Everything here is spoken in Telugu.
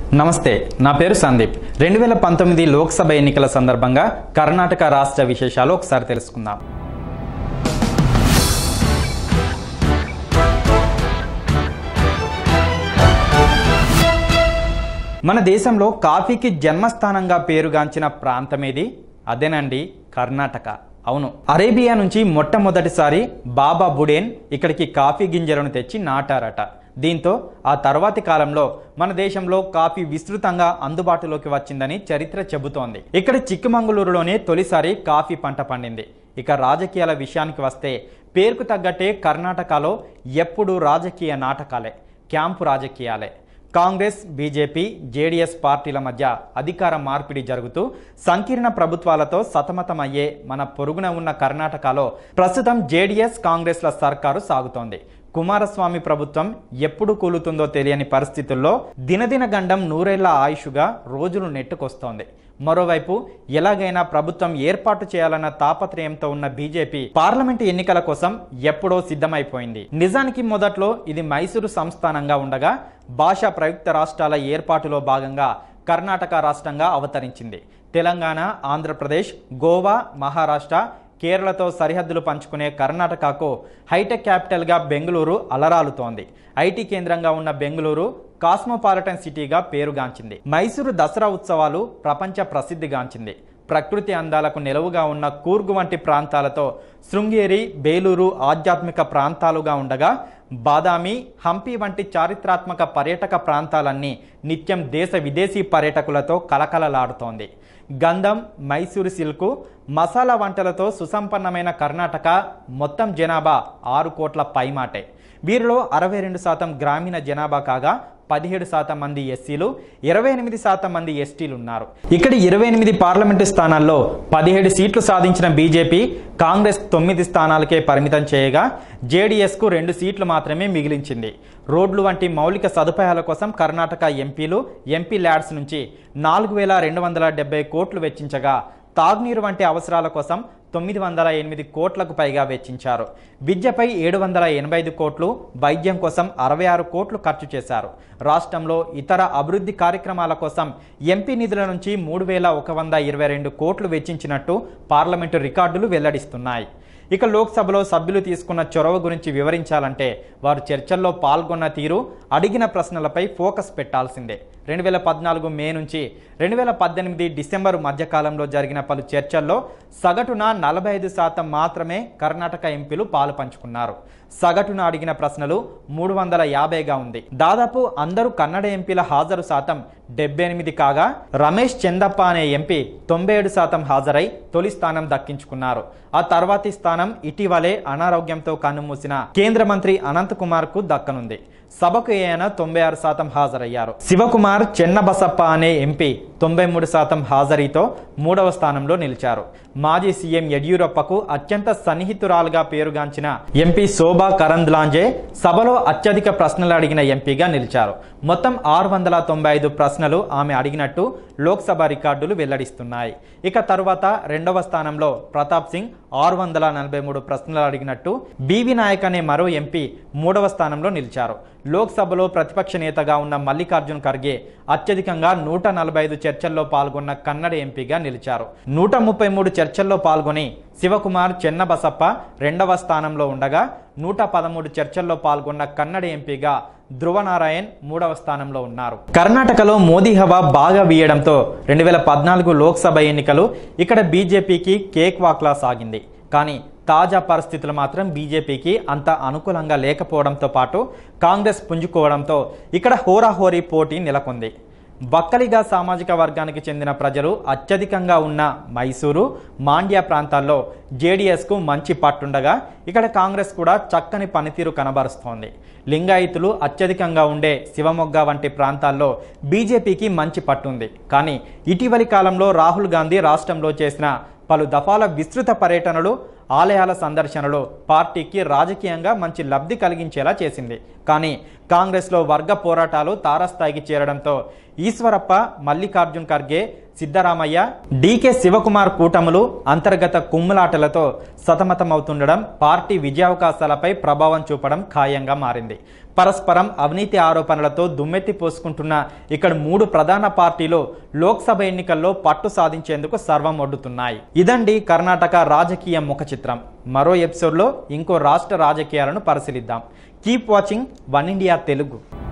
నమస్తే నా పేరు సందీప్ రెండు వేల పంతొమ్మిది లోక్సభ ఎన్నికల సందర్భంగా కర్ణాటక రాష్ట్ర విశేషాలు ఒకసారి తెలుసుకుందాం మన దేశంలో కాఫీకి జన్మస్థానంగా పేరుగాంచిన ప్రాంతమేది అదేనండి కర్ణాటక అవును అరేబియా నుంచి మొట్టమొదటిసారి బాబా బుడేన్ ఇక్కడికి కాఫీ గింజలను తెచ్చి నాటారట దీంతో ఆ తర్వాతి కాలంలో మన దేశంలో కాఫీ విస్తృతంగా అందుబాటులోకి వచ్చిందని చరిత్ర చెబుతోంది ఇక్కడ చిక్కమంగళూరులోనే తొలిసారి కాఫీ పంట పండింది ఇక రాజకీయాల విషయానికి వస్తే పేరుకు తగ్గట్టే కర్ణాటకలో ఎప్పుడూ రాజకీయ నాటకాలే క్యాంపు రాజకీయాలే కాంగ్రెస్ బీజేపీ జేడీఎస్ పార్టీల మధ్య అధికార మార్పిడి జరుగుతూ సంకీర్ణ ప్రభుత్వాలతో సతమతమయ్యే మన పొరుగున ఉన్న కర్ణాటకలో ప్రస్తుతం జేడీఎస్ కాంగ్రెస్ల సర్కారు సాగుతోంది కుమారస్వామి ప్రభుత్వం ఎప్పుడు కూలుతుందో తెలియని పరిస్థితుల్లో దినదిన గండం నూరేళ్ల ఆయుషుగా రోజులు నెట్టుకొస్తోంది మరోవైపు ఎలాగైనా ప్రభుత్వం ఏర్పాటు చేయాలన్న తాపత్రయంతో ఉన్న బీజేపీ పార్లమెంటు ఎన్నికల కోసం ఎప్పుడో సిద్ధమైపోయింది నిజానికి మొదట్లో ఇది మైసూరు సంస్థానంగా ఉండగా భాషా ప్రయుక్త రాష్ట్రాల ఏర్పాటులో భాగంగా కర్ణాటక రాష్ట్రంగా అవతరించింది తెలంగాణ ఆంధ్రప్రదేశ్ గోవా మహారాష్ట్ర కేరళతో సరిహద్దులు పంచుకునే కర్ణాటకకు హైటెక్ క్యాపిటల్గా బెంగళూరు అలరాలుతోంది ఐటీ కేంద్రంగా ఉన్న బెంగళూరు కాస్మోపాలిటన్ సిటీగా పేరుగాంచింది మైసూరు దసరా ఉత్సవాలు ప్రపంచ ప్రసిద్ధిగాంచింది ప్రకృతి అందాలకు నిలవుగా ఉన్న కూర్గు వంటి ప్రాంతాలతో శృంగేరి బేలూరు ఆధ్యాత్మిక ప్రాంతాలుగా ఉండగా బాదామి హంపి వంటి చారిత్రాత్మక పర్యాటక ప్రాంతాలన్నీ నిత్యం దేశ విదేశీ పర్యాటకులతో కలకలలాడుతోంది గంధం మైసూరు సిల్కు మసాలా వంటలతో సుసంపన్నమైన కర్ణాటక మొత్తం జనాభా ఆరు కోట్ల పైమాటే వీరిలో అరవై రెండు శాతం గ్రామీణ జనాభా కాగా పదిహేడు శాతం మంది ఎస్సీలు ఇరవై ఎనిమిది శాతం మంది ఎస్టీలు ఉన్నారు ఇక్కడ ఇరవై ఎనిమిది పార్లమెంటు స్థానాల్లో పదిహేడు సీట్లు సాధించిన బీజేపీ కాంగ్రెస్ తొమ్మిది స్థానాలకే పరిమితం చేయగా జేడీఎస్కు రెండు సీట్లు మాత్రమే మిగిలించింది రోడ్లు వంటి మౌలిక సదుపాయాల కోసం కర్ణాటక ఎంపీలు ఎంపీ ల్యాడ్స్ నుంచి నాలుగు వేల రెండు వందల డెబ్బై కోట్లు వెచ్చించగా తాగునీరు వంటి అవసరాల కోసం తొమ్మిది వందల ఎనిమిది కోట్లకు పైగా వెచ్చించారు విద్యపై ఏడు వందల ఎనభై ఐదు కోట్లు వైద్యం కోసం అరవై ఆరు కోట్లు ఖర్చు చేశారు రాష్ట్రంలో ఇతర అభివృద్ధి కార్యక్రమాల కోసం ఎంపీ నిధుల నుంచి మూడు వేల ఒక వంద ఇరవై రెండు కోట్లు వెచ్చించినట్టు పార్లమెంటు రికార్డులు వెల్లడిస్తున్నాయి ఇక లోక్సభలో సభ్యులు తీసుకున్న చొరవ గురించి వివరించాలంటే వారు చర్చల్లో పాల్గొన్న తీరు అడిగిన ప్రశ్నలపై ఫోకస్ పెట్టాల్సిందే రెండు వేల పద్నాలుగు మే నుంచి రెండు వేల పద్దెనిమిది డిసెంబర్ మధ్యకాలంలో జరిగిన పలు చర్చల్లో సగటున నలభై ఐదు శాతం మాత్రమే కర్ణాటక ఎంపీలు పాలు పంచుకున్నారు సగటున అడిగిన ప్రశ్నలు మూడు వందల యాభైగా ఉంది దాదాపు అందరూ కన్నడ ఎంపీల హాజరు శాతం డెబ్బై ఎనిమిది కాగా రమేష్ చందప్ప అనే ఎంపీ తొంభై ఏడు శాతం హాజరై తొలి స్థానం దక్కించుకున్నారు ఆ తర్వాతి స్థానం ఇటీవలే అనారోగ్యంతో కన్నుమూసిన కేంద్ర మంత్రి అనంత్ కుమార్ కు దక్కనుంది సభకు ఆయన తొంభై ఆరు శాతం హాజరయ్యారు శివకుమార్ చెన్నబసప్ప అనే ఎంపీ తొంభై మూడు శాతం హాజరీతో మూడవ స్థానంలో నిలిచారు మాజీ సీఎం యడ్యూరప్పకు అత్యంత సన్నిహితురాలుగా పేరుగాంచిన ఎంపీ శోభా కరంద్లాంజే సభలో అత్యధిక ప్రశ్నలు అడిగిన ఎంపీగా నిలిచారు మొత్తం ఆరు వందల తొంభై ఐదు ప్రశ్నలు ఆమె అడిగినట్టు లోక్సభ రికార్డులు వెల్లడిస్తున్నాయి ఇక తరువాత రెండవ స్థానంలో ప్రతాప్ సింగ్ ఆరు వందల నలభై మూడు ప్రశ్నలు అడిగినట్టు బీవీ నాయక్ అనే మరో ఎంపీ మూడవ స్థానంలో నిలిచారు లోక్సభలో ప్రతిపక్ష నేతగా ఉన్న మల్లికార్జున్ ఖర్గే అత్యధికంగా నూట నలభై ఐదు చర్చల్లో పాల్గొన్న కన్నడ ఎంపీగా నిలిచారు నూట ముప్పై మూడు చర్చల్లో పాల్గొని శివకుమార్ చెన్నబసప్ప రెండవ స్థానంలో ఉండగా నూట పదమూడు చర్చల్లో పాల్గొన్న కన్నడ ఎంపీగా ధ్రువనారాయణ్ మూడవ స్థానంలో ఉన్నారు కర్ణాటకలో మోదీ హవా బాగా వీయడంతో రెండు వేల పద్నాలుగు లోక్సభ ఎన్నికలు ఇక్కడ బీజేపీకి కేక్ వాక్లా సాగింది కానీ తాజా పరిస్థితులు మాత్రం బీజేపీకి అంత అనుకూలంగా లేకపోవడంతో పాటు కాంగ్రెస్ పుంజుకోవడంతో ఇక్కడ హోరాహోరీ పోటీ నెలకొంది బక్కలిగా సామాజిక వర్గానికి చెందిన ప్రజలు అత్యధికంగా ఉన్న మైసూరు మాండ్యా ప్రాంతాల్లో జేడీఎస్కు మంచి పట్టుండగా ఇక్కడ కాంగ్రెస్ కూడా చక్కని పనితీరు కనబరుస్తోంది లింగాయతులు అత్యధికంగా ఉండే శివమొగ్గ వంటి ప్రాంతాల్లో బీజేపీకి మంచి పట్టుంది కానీ ఇటీవలి కాలంలో రాహుల్ గాంధీ రాష్ట్రంలో చేసిన పలు దఫాల విస్తృత పర్యటనలు ఆలయాల సందర్శనలో పార్టీకి రాజకీయంగా మంచి లబ్ధి కలిగించేలా చేసింది కానీ కాంగ్రెస్లో వర్గ పోరాటాలు తారస్థాయికి చేరడంతో ఈశ్వరప్ప మల్లికార్జున్ ఖర్గే సిద్ధరామయ్య డీకే శివకుమార్ కూటములు అంతర్గత కుమ్ములాటలతో సతమతమవుతుండడం పార్టీ విజయావకాశాలపై ప్రభావం చూపడం ఖాయంగా మారింది పరస్పరం అవినీతి ఆరోపణలతో దుమ్మెత్తి పోసుకుంటున్న ఇక్కడ మూడు ప్రధాన పార్టీలు లోక్సభ ఎన్నికల్లో పట్టు సాధించేందుకు సర్వం ఒడ్డుతున్నాయి ఇదండి కర్ణాటక రాజకీయ ముఖ చిత్రం మరో ఎపిసోడ్లో ఇంకో రాష్ట్ర రాజకీయాలను పరిశీలిద్దాం keep watching one India Telugu